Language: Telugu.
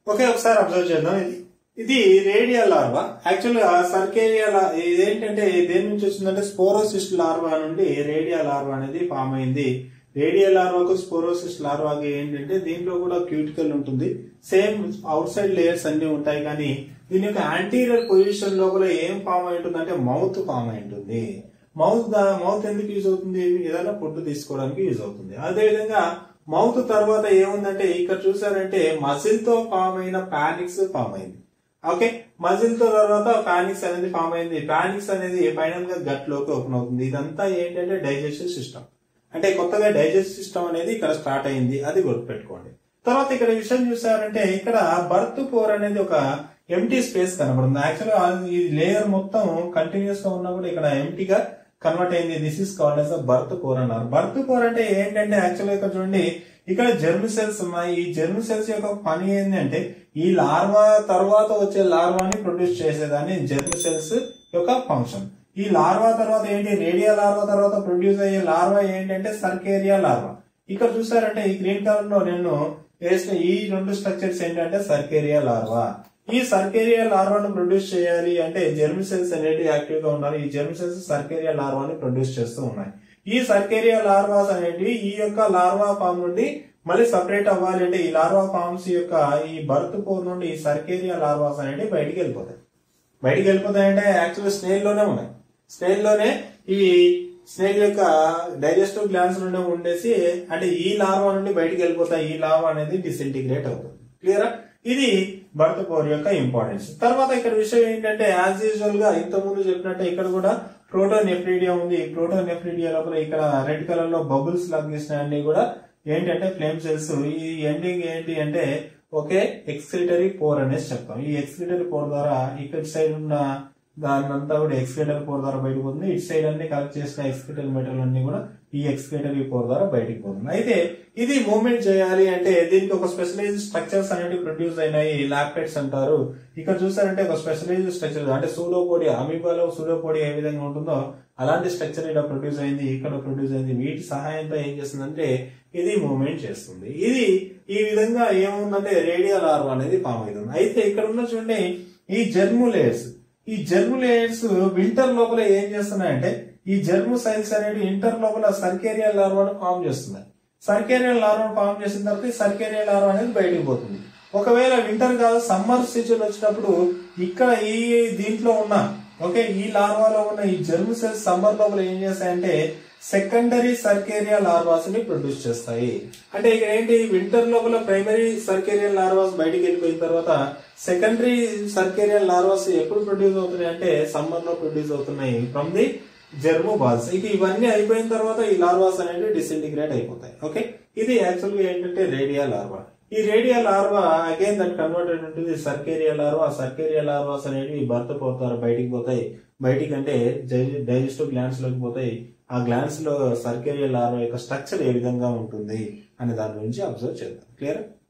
ఓకే ఒకసారి అబ్జర్వ్ చేద్దాం ఇది ఇది రేడియల్ లార్వా యాక్చువల్ గా సర్కేరియా ఇదేంటంటే దేని నుంచి వచ్చిందంటే స్పోరోసిస్ట్ లార్వా నుండి రేడియల్ లార్వా అనేది ఫామ్ అయింది రేడియల్ లార్వాకు స్పోరోసిస్ట్ లార్వాకి ఏంటంటే దీంట్లో కూడా క్యూటికల్ ఉంటుంది సేమ్ అవుట్ సైడ్ లేయర్స్ అన్ని ఉంటాయి కానీ దీని యొక్క యాంటీరియర్ పొజిషన్ లోపల ఏం ఫామ్ అయి ఉంటుంది అంటే మౌత్ ఫామ్ అయి ఉంటుంది మౌత్ మౌత్ ఎందుకు యూజ్ అవుతుంది ఏదైనా ఫుడ్ తీసుకోవడానికి యూజ్ అవుతుంది అదే విధంగా మౌత్ తర్వాత ఏముందంటే ఇక్కడ చూసారంటే మజిల్ తో ఫామ్ అయిన పానిక్స్ ఫామ్ అయింది ఓకే మజిల్ తో తర్వాత పానిక్స్ అనేది ఫామ్ అయింది పానిక్స్ అనేది ఫైనల్ గా గట్ లోకి ఓపెన్ అవుతుంది ఇదంతా ఏంటంటే డైజెస్టివ్ సిస్టమ్ అంటే కొత్తగా డైజెస్టివ్ సిస్టమ్ అనేది ఇక్కడ స్టార్ట్ అయింది అది గుర్తుపెట్టుకోండి తర్వాత ఇక్కడ విషయం చూసారంటే ఇక్కడ బర్త్ పోర్ అనేది ఒక ఎంటీ స్పేస్ కనబడుతుంది యాక్చువల్గా ఈ లేయర్ మొత్తం కంటిన్యూస్ గా ఉన్నా కూడా ఇక్కడ ఎంటీగా కన్వర్ట్ అయింది this is called s birth core అన్నారు బర్త్ కోర్ అంటే ఏంటంటే యాక్చువల్ ఇక్కడ చూడండి ఇక్కడ జెర్మ్ సెల్స్ ఉన్నాయి ఈ జెర్మ్ సెల్స్ యొక్క పని ఏంటి అంటే ఈ లార్వా తర్వాత వచ్చే లార్వాని ప్రొడ్యూస్ చేసేదాన్ని జెర్మ్ సెల్స్ యొక్క ఫంక్షన్ ఈ లార్వా తర్వాత ఏంటి రేడియా లార్వా తర్వాత ప్రొడ్యూస్ అయ్యే లార్వా ఏంటంటే సర్కేరియా లార్వా ఇక్కడ చూసారంటే ఈ గ్రీన్ కలర్ లో నేను వేసిన ఈ రెండు స్ట్రక్చర్స్ ఏంటంటే సర్కేరియా లార్వా ఈ సర్కేరియా లార్వాను ప్రొడ్యూస్ చేయాలి అంటే జెర్మ్ సెల్స్ అనేటివి యాక్టివ్ గా ఉండాలి ఈ జెర్మ్ సెల్స్ సర్కేరియా లార్వాని ప్రొడ్యూస్ చేస్తూ ఉన్నాయి ఈ సర్కేరియా లార్వాస్ అనేటివి ఈ యొక్క లార్వా ఫామ్ నుండి మళ్ళీ సపరేట్ అవ్వాలి అంటే ఈ లార్వా ఫార్మ్స్ యొక్క ఈ బర్త్ పోర్ నుండి ఈ సర్కేరియా లార్వాస్ అనేటివి బయటికి వెళ్ళిపోతాయి బయటికి వెళ్ళిపోతాయంటే యాక్చువల్ స్నేల్ లోనే ఉన్నాయి స్నేల్ లోనే ఈ స్నేల్ యొక్క డైజెస్టివ్ గ్లాన్స్ నుండి ఉండేసి అంటే ఈ లార్వా నుండి బయటికి వెళ్ళిపోతాయి ఈ లార్వా అనేది డిసింటిగ్రేట్ అవుతుంది క్లియరా ఇది బర్త్ పోర్ యొక్క ఇంపార్టెన్స్ తర్వాత ఇక్కడ విషయం ఏంటంటే యాజ్ యూజువల్ గా ఇంత ముందు చెప్పినట్టే ఇక్కడ కూడా ప్రోటోనెఫ్రీడియా ఉంది ప్రోటోనెఫ్రీడియా లోపల ఇక్కడ రెడ్ కలర్ లో బబుల్స్ లాగేసిన అన్ని కూడా ఏంటంటే ఫ్లేమ్ సెల్స్ ఈ ఎండింగ్ ఏంటి అంటే ఒకే ఎక్స్క్రిటరీ పోర్ అనేసి చెప్తాం ఈ ఎక్స్క్రిటరీ పోర్ ద్వారా ఇక్కడ సైడ్ ఉన్న దాని అంతా కూడా ఎక్స్క్రిటరీ పోర్ ద్వారా బయటకు పోతుంది ఇటు సైడ్ అన్ని కలెక్ట్ చేసిన ఎక్స్క్రిటరీ మెటీరియల్ అన్ని కూడా ఈ ఎక్స్క్రిటరీ పోర్ ద్వారా బయటకు పోతుంది అయితే ఇది మూవ్మెంట్ చేయాలి అంటే దీనికి ఒక స్పెషలైజ్ స్ట్రక్చర్స్ అనేవి ప్రొడ్యూస్ అయినాయి లాక్టేట్స్ అంటారు ఇక్కడ చూసారంటే ఒక స్పెషలైజ్ స్ట్రక్చర్ అంటే సూడోపోడియా అమీబాలో సూడోపోడియా ఏ విధంగా ఉంటుందో అలాంటి స్ట్రక్చర్ ఇక్కడ ప్రొడ్యూస్ అయింది ఇక్కడ ప్రొడ్యూస్ అయింది వీటి సహాయంతో ఏం చేస్తుందంటే ఇది మూవ్మెంట్ చేస్తుంది ఇది ఈ విధంగా ఏముందంటే రేడియల్ ఆర్వ్ అనేది ఫామ్ అవుతుంది అయితే ఇక్కడ ఉన్న చూడండి ఈ జెర్ములేట్స్ ఈ జెర్ములేట్స్ వింటర్ లోపల ఏం చేస్తున్నాయంటే ఈ జెర్ము సైల్స్ అనేవి ఇంటర్ లోపల సర్కేరియల్ లార్వాను ఫామ్ చేస్తున్నాయి సర్కేరియల్ లార్వాను ఫామ్ చేసిన తర్వాత ఈ సర్కేరియల్ లార్వా అనేది బయటికి పోతుంది ఒకవేళ వింటర్ కాదు సమ్మర్ సీజన్ వచ్చినప్పుడు ఇక్కడ ఈ దీంట్లో ఉన్న ఓకే ఈ లార్వాలో ఉన్న ఈ జెర్మ్ సెల్స్ సమ్మర్ లోపల ఏం చేస్తాయంటే సెకండరీ సర్కేరియా లార్వాస్ ని ప్రొడ్యూస్ చేస్తాయి అంటే ఇక్కడ ఏంటి వింటర్ లోపల ప్రైమరీ సర్కేరియల్ లార్వాస్ బయటికి వెళ్ళిపోయిన తర్వాత సెకండరీ సర్కేరియల్ లార్వాస్ ఎప్పుడు ప్రొడ్యూస్ అవుతున్నాయి అంటే సమ్మర్ లో ప్రొడ్యూస్ అవుతున్నాయి ఫ్రమ్ ది జెర్మో బాల్స్ ఇక ఇవన్నీ అయిపోయిన తర్వాత ఈ లార్వాస్ అనేవి డిసింటిగ్రేట్ అయిపోతాయి ఓకే ఇది యాక్చువల్ గా ఏంటంటే రేడియా లార్వా ఈ redia larva again that converted ఉంటుంది సర్కేరియా లార్వా సర్కేరియా లార్వాస్ అనేవి భర్త పోతారు బయటికి పోతాయి బయటికి అంటే డైజెస్టివ్ గ్లాండ్స్ లోకి పోతాయి ఆ గ్లాండ్స్ లో సర్కేరియా లార్వా యొక్క స్ట్రక్చర్ ఏ విధంగా ఉంటుంది అనే దాని గురించి అబ్జర్వ్ చేద్దాం క్లియర్